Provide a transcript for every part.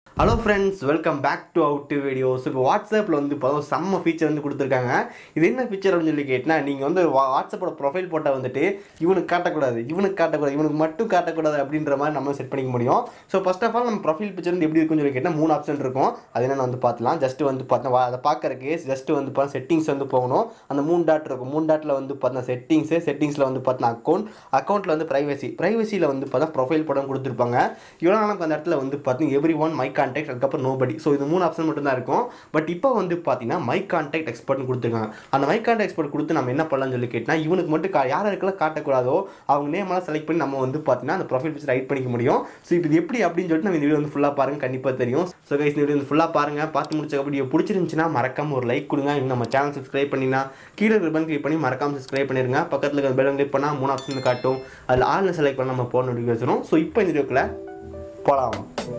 hello friends welcome back to out videos இப்போ வாட்ஸ்அப்பில் வந்து இப்போ ஒரு செம்ம ஃபீச்சர் வந்து கொடுத்துருக்காங்க இது என்ன ஃபீச்சர் அப்படின்னு சொல்லி கேட்டினா நீங்கள் வந்து வா- வாட்ஸ்அப்போட ப்ரொஃபைல் போட்டால் வந்துட்டு இவனுக்கு காட்டக்கூடாது இவனுக்கு காட்டக்கூடாது இவனுக்கு மட்டும் காட்டக்கூடாது அப்படின்ற மாதிரி நம்ம செட் பண்ணிக்க முடியும் ஸோ ஃபர்ஸ்ட் ஆஃப் ஆல் நம்ம ப்ரொஃபைல் பிக்சர் வந்து எப்படி இருக்குன்னு சொல்லி கேட்டால் மூணு ஆப்ஷன் இருக்கும் அது என்னென்னு வந்து பார்த்துலாம் ஜஸ்ட் வந்து பார்த்தா வா- அதை பார்க்கறக்கு ஜஸ்ட் வந்து பார்த்தா செட்டிங்ஸ் வந்து போகணும் அந்த மூணு டாட் இருக்கும் மூணு டாட்டில் வந்து பார்த்தா செட்டிங்ஸு செட்டிங்ஸில் வந்து பார்த்தா அக்கௌண்ட் அக்கௌண்ட்டில் வந்து ப்ரைவசி ப்ரைவசியில் வந்து பார்த்தா ப்ரொஃபைல் படம் கொடுத்துருப்பாங்க இவ்வளோ நமக்கு அந்த இடத்துல வந்து பார்த்தீங்கன்னா எவ்ரி ஒன் மை கான்டாக்ட் அதுக்கப்புறம் நோபடி ஸோ இது மூணு ஆப்ஷன் மட்டும் தான் இருக்கும் பட் இப்போ வந்து பார்த்தீங்கன்னா மை கான்டாக்ட் எக்ஸ்பர்ட்னு கொடுத்துருக்காங்க அந்த மை கான்டாக்ட் எக்ஸ்பர்ட் கொடுத்து நம்ம என்ன பண்ணலாம்னு சொல்லி கேட்டால் இவனுக்கு மட்டும் கா- யார் யாருக்கெல்லாம் காட்டக்கூடாதோ அவங்க நேமெல்லாம் செலக்ட் பண்ணி நம்ம வந்து பார்த்தீங்கன்னா அந்த ப்ரொஃபைல் பிக்சர் ரைட் பண்ணிக்க முடியும் ஸோ இப்போ இது எப்படி அப்படின்னு சொல்லிட்டு நம்ம இந்த வீடியோ வந்து ஃபுல்லாக பாருங்க கண்டிப்பாக தெரியும் ஸோ கைஸ் இந்த வீடியோ வந்து ஃபுல்லாக பாருங்க பார்த்து முடிச்ச வீடியோ பிடிச்சிருந்துச்சுன்னா மறக்காம ஒரு லைக் கொடுங்க இன்னும் நம்ம சேனல் சப்ஸ்கிரைப் பண்ணினா கீழே ரிப்பன் கிளிக் பண்ணி மறக்காம சப்ஸ்கிரைப் பண்ணிருங்க பக்கத்தில் இருக்கிற பெல் கிளிக் பண்ணால் மூணு ஆப்ஷன் காட்டும் அதில் ஆன்லைன் செலக்ட் பண்ண நம்ம போன நோட்டிஃபிகேஷனும் ஸோ இப்போ இந்த வீடியோக்குள்ள போகலாம்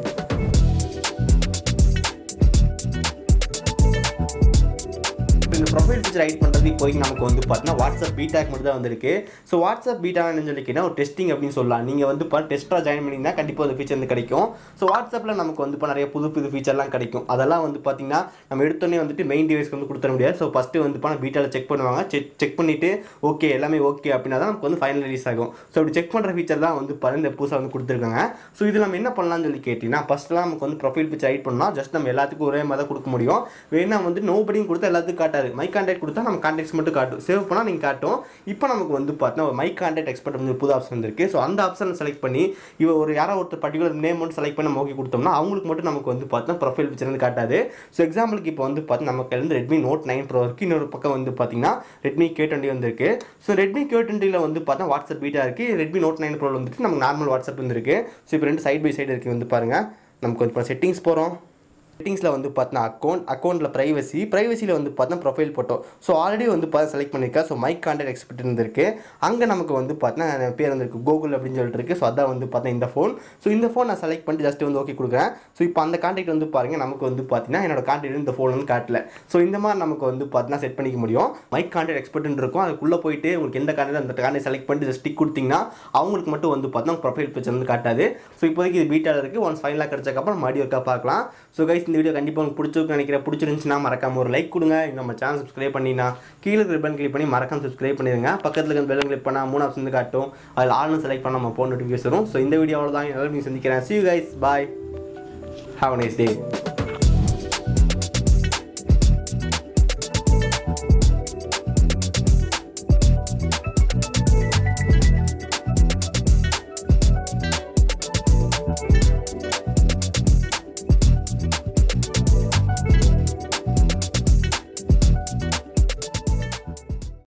இந்த ப்ரொஃபைல் பிக்சர் ரைட் பண்ணுறது இப்போதைக்கு நமக்கு வந்து பார்த்தீங்கன்னா வாட்ஸ்அப் பீட்டாக் மட்டும் தான் வந்திருக்கு ஸோ வாட்ஸ்அப் பீட்டான்னு சொல்லிக்கினா ஒரு டெஸ்டிங் அப்படின்னு சொல்லலாம் நீங்கள் வந்து இப்போ டெஸ்ட்டாக ஜாயின் பண்ணிங்கன்னா கண்டிப்பாக அந்த ஃபீச்சர் வந்து கிடைக்கும் ஸோ வாட்ஸ்அப்பில் நமக்கு வந்து இப்போ நிறைய புது புது ஃபீச்சர்லாம் கிடைக்கும் அதெல்லாம் வந்து பார்த்தீங்கன்னா நம்ம எடுத்தோடனே வந்துட்டு மெயின் டிவைஸ்க்கு வந்து கொடுத்துட முடியாது ஸோ ஃபஸ்ட்டு வந்து இப்போ பீட்டாவில் செக் பண்ணுவாங்க செக் செக் பண்ணிவிட்டு ஓகே எல்லாமே ஓகே அப்படின்னா தான் நமக்கு வந்து ஃபைனல் ரிலீஸ் ஆகும் ஸோ அப்படி செக் பண்ணுற ஃபீச்சர் தான் வந்து பாருங்க இந்த புதுசாக வந்து கொடுத்துருக்காங்க ஸோ இது நம்ம என்ன பண்ணலாம்னு சொல்லி கேட்டிங்கன்னா ஃபஸ்ட்லாம் நமக்கு வந்து ப்ரொஃபைல் பிக்சர் ரைட் பண்ணால் ஜஸ்ட் நம்ம எல்லாத்துக்கும் ஒரே மாதிரி தான் கொடுக்க முடியும் வேணா வந்து நோபடியும் கொடுத்தா எல்லாத்துக்கும் காட்டாது மை கான்டாக்ட் கொடுத்தா நம்ம கான்டாக்ட்ஸ் மட்டும் காட்டும் சேவ் பண்ணால் நீங்கள் காட்டும் இப்போ நமக்கு வந்து பார்த்தீங்கன்னா மை கான்டாக்ட் எக்ஸ்பர்ட் வந்து புது ஆப்ஷன் வந்திருக்கு ஸோ அந்த ஆப்ஷனை செலக்ட் பண்ணி இவ ஒரு யாரோ ஒருத்தர் பர்டிகுலர் நேம் மட்டும் செலக்ட் பண்ணி நம்ம ஓகே கொடுத்தோம்னா அவங்களுக்கு மட்டும் நமக்கு வந்து பார்த்தீங்கன்னா ப்ரொஃபைல் பிக்சர் வந்து காட்டாது ஸோ எக்ஸாம்பிளுக்கு இப்போ வந்து பார்த்தீங்கன்னா நமக்கு இருந்து ரெட்மி நோட் நைன் ப்ரோ இருக்கு இன்னொரு பக்கம் வந்து பார்த்தீங்கன்னா ரெட்மி கே டுவெண்ட்டி வந்திருக்கு ஸோ ரெட்மி கே டுவெண்ட்டியில் வந்து பார்த்தா வாட்ஸ்அப் பீட்டா இருக்குது ரெட்மி நோட் நைன் ப்ரோ வந்துட்டு நமக்கு நார்மல் வாட்ஸ்அப் வந்துருக்கு ஸோ இப்போ ரெண்டு சைட் பை சைடு இருக்குது வந்து பாருங்கள் நமக்கு இப்போ செட்டிங்ஸ் போகிறோம் செட்டிங்ஸில் வந்து பார்த்தீங்கன்னா அக்கௌண்ட் அக்கௌண்ட்டில் ப்ரைவசி ப்ரைவசியில் வந்து பார்த்தீங்கன்னா ப்ரொஃபைல் ஃபோட்டோ ஸோ ஆல்ரெடி வந்து பார்த்து செலக்ட் பண்ணியிருக்கேன் ஸோ மைக் கான்டாக்ட் எக்ஸ்பெக்ட் இருந்திருக்கு அங்கே நமக்கு வந்து பார்த்தீங்கன்னா பேர் வந்திருக்கு கூகுள் அப்படின்னு சொல்லிட்டு இருக்கு ஸோ அதான் வந்து பார்த்தா இந்த ஃபோன் ஸோ இந்த ஃபோன் நான் செலக்ட் பண்ணிட்டு ஜஸ்ட் வந்து ஓகே கொடுக்குறேன் ஸோ இப்போ அந்த கான்டாக்ட் வந்து பாருங்க நமக்கு வந்து பார்த்தீங்கன்னா என்னோட கான்டாக்ட் இந்த ஃபோன் வந்து காட்டல ஸோ இந்த மாதிரி நமக்கு வந்து பார்த்தீங்கன்னா செட் பண்ணிக்க முடியும் மைக் கான்டாக்ட் எக்ஸ்பர்ட்னு இருக்கும் அதுக்குள்ளே போயிட்டு உங்களுக்கு எந்த கான்டாக்ட் அந்த கான்டாக்ட் செலக்ட் பண்ணிட்டு ஜஸ்ட் டிக் கொடுத்தீங்கன்னா அவங்களுக்கு மட்டும் வந்து பார்த்தீங்கன்னா ப்ரொஃபைல் பிக்சர் வந்து காட்டாது ஸோ இப்போதைக்கு இது பீட்டாக இருக்குது ஒன்ஸ் ஃபைனலாக கிடச்சக்கப்புறம் மறுபடியும் ஒருக்கா பார்க்கலாம் ஸோ கைஸ் இந்த வீடியோ கண்டிப்பாக உங்களுக்கு பிடிச்சிருக்கு நினைக்கிறேன் பிடிச்சிருந்துச்சுன்னா மறக்காம ஒரு லைக் கொடுங்க இன்னும் நம்ம சேனல் சப்ஸ்கிரைப் பண்ணினா கீழே ரிப்பன் கிளிக் பண்ணி மறக்காம சப்ஸ்கிரைப் பண்ணிடுங்க பக்கத்தில் இருக்க பெல் கிளிக் பண்ணால் மூணு ஆப்ஷன் காட்டும் அதில் ஆளும் செலக்ட் பண்ண நம்ம போன் நோட்டிஃபிகேஷன் வரும் ஸோ இந்த வீடியோவில் தான் எல்லாரும் சந்திக்கிறேன் see you guys bye have a nice day